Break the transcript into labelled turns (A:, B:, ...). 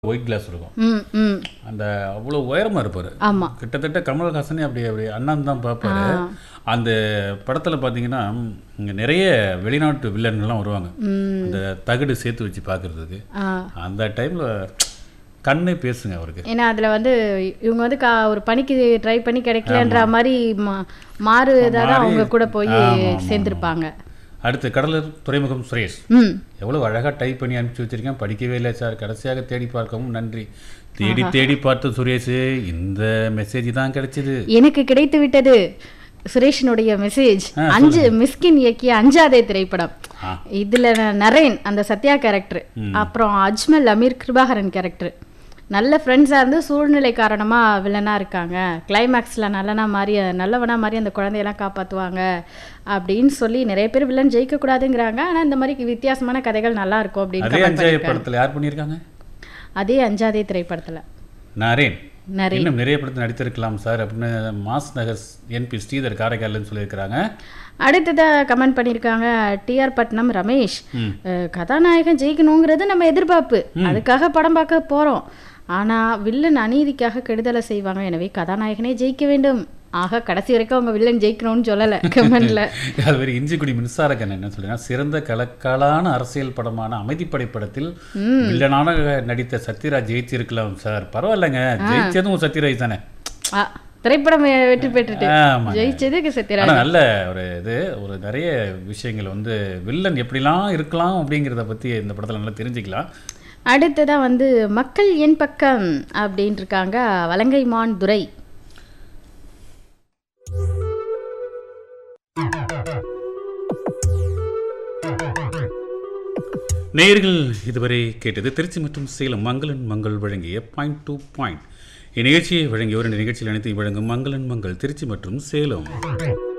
A: White class இருக்கும்
B: ம் ம்
A: அந்த அவ்வளோ உயரமாக இருப்பார்
B: ஆமா
A: கிட்டத்தட்ட கமல்ஹாசனே அப்படி அப்படி அண்ணன் தான் பார்ப்பாரு அந்த படத்தில் பார்த்தீங்கன்னா இங்கே நிறைய வெளிநாட்டு வில்லன்கள்லாம் வருவாங்க
B: ம்
A: அந்த தகடு சேர்த்து வச்சு பார்க்குறதுக்கு
B: ஆ
A: அந்த டைமில் கண்ணே பேசுங்க அவருக்கு
B: ஏன்னா அதில் வந்து இவங்க வந்து கா ஒரு பணிக்கு ட்ரை பண்ணி கிடைக்கலன்ற மாதிரி மா மாறு இதாக தான் அவங்க கூட போய்
A: ஆமா, ஆமா, ஆமா.
B: சேர்ந்துருப்பாங்க
A: அடுத்து கடலூர் துறைமுகம் சுரேஷ்
B: ம்
A: எவ்வளோ அழகாக டைப் பண்ணி அனுப்பிச்சி வச்சிருக்கேன் படிக்கவே இல்லை சார் கடைசியாக தேடி பார்க்கவும் நன்றி தேடி தேடி பார்த்த சுரேஷ் இந்த மெசேஜ் தான் கிடைச்சிது
B: எனக்கு கிடைத்து விட்டது சுரேஷனுடைய மெசேஜ் அஞ்சு மிஸ்கின் இயக்கிய அஞ்சாதே திரைப்படம்
A: ஆ.
B: இதுல ந- நரேன் அந்த சத்யா கேரக்டர் அப்புறம் அஜ்மல் அமீர் கிருபாகரன் கேரக்டர் நல்ல ஃப்ரெண்ட்ஸாக இருந்து சூழ்நிலை காரணமாக வில்லனாக இருக்காங்க கிளைமேக்ஸில் நல்லனா மாதிரி நல்லவனா மாதிரி அந்த குழந்தையெல்லாம் காப்பாற்றுவாங்க அப்படின்னு சொல்லி நிறைய பேர் வில்லன் ஜெயிக்கக்கூடாதுங்கிறாங்க ஆனால் இந்த மாதிரி வித்தியாசமான கதைகள் நல்லா இருக்கும் அப்படின்னு
A: அதே
B: comment
A: அஞ்சாய
B: பண்ணியிருக்காங்க.
A: படத்தில் யார் பண்ணியிருக்காங்க
B: அதே அஞ்சாதே திரைப்படத்தில்
A: நரேன்
B: நரேன்
A: இன்னும் நிறைய படத்தில் நடித்திருக்கலாம் சார் அப்படின்னு மாஸ் நகர் என்பி ஸ்ரீதர் காரைக்கால்னு சொல்லியிருக்கிறாங்க
B: அடுத்ததாக கமெண்ட் பண்ணியிருக்காங்க டிஆர் பட்னம் ரமேஷ்
A: ம்.
B: அஹ், கதாநாயகன் ஜெயிக்கணுங்கிறது நம்ம எதிர்பார்ப்பு அதுக்காக படம் பார்க்க போகிறோம் ஆனால் வில்லன் அநீதிக்காக கெடுதலை செய்வாங்க எனவே கதாநாயகனே ஜெயிக்க வேண்டும் ஆக கடைசி வரைக்கும் அவங்க வில்லன் ஜெயிக்கணும்னு சொல்லலை கமெண்ட்ல
A: அது வேறு இஞ்சிக்குடி மின்சார கண்ணன் என்ன சொல்லுன்னா சிறந்த கலக்காலான அரசியல் படமான அமைதிப்படை படத்தில் வில்லனான நடித்த சத்யராஜ் ஜெயிச்சிருக்கலாம் சார் பரவாயில்லைங்க ஜெயிச்சதும் சத்யராஜ் தானே
B: ஆ, திரைப்படம் வெ- வெற்றி பெற்றுட்டு
A: ஆமாங்க.
B: ஜெயிச்சதுக்கு சத்யராஜ்
A: ஆனால் நல்ல ஒரு இது ஒரு நிறைய விஷயங்கள் வந்து வில்லன் எப்படிலாம் இருக்கலாம் அப்படிங்கிறத பற்றி இந்த படத்தில் நல்லா தெரிஞ்சுக்கலாம்
B: அடுத்ததா வந்து மக்கள் என் பக்கம் அப்படின்ட்டு இருக்காங்க வலங்கைமான் துரை
A: நேயர்கள் இதுவரை கேட்டது திருச்சி மற்றும் சேலம் மங்களன் மங்கள் வழங்கிய பாயிண்ட் டு பாயிண்ட் இந்நிகழ்ச்சியை வழங்கியோர் இந்த நிகழ்ச்சியில் அனைத்தையும் வழங்கும் மங்களன் மங்கள் திருச்சி மற்றும் சேலம்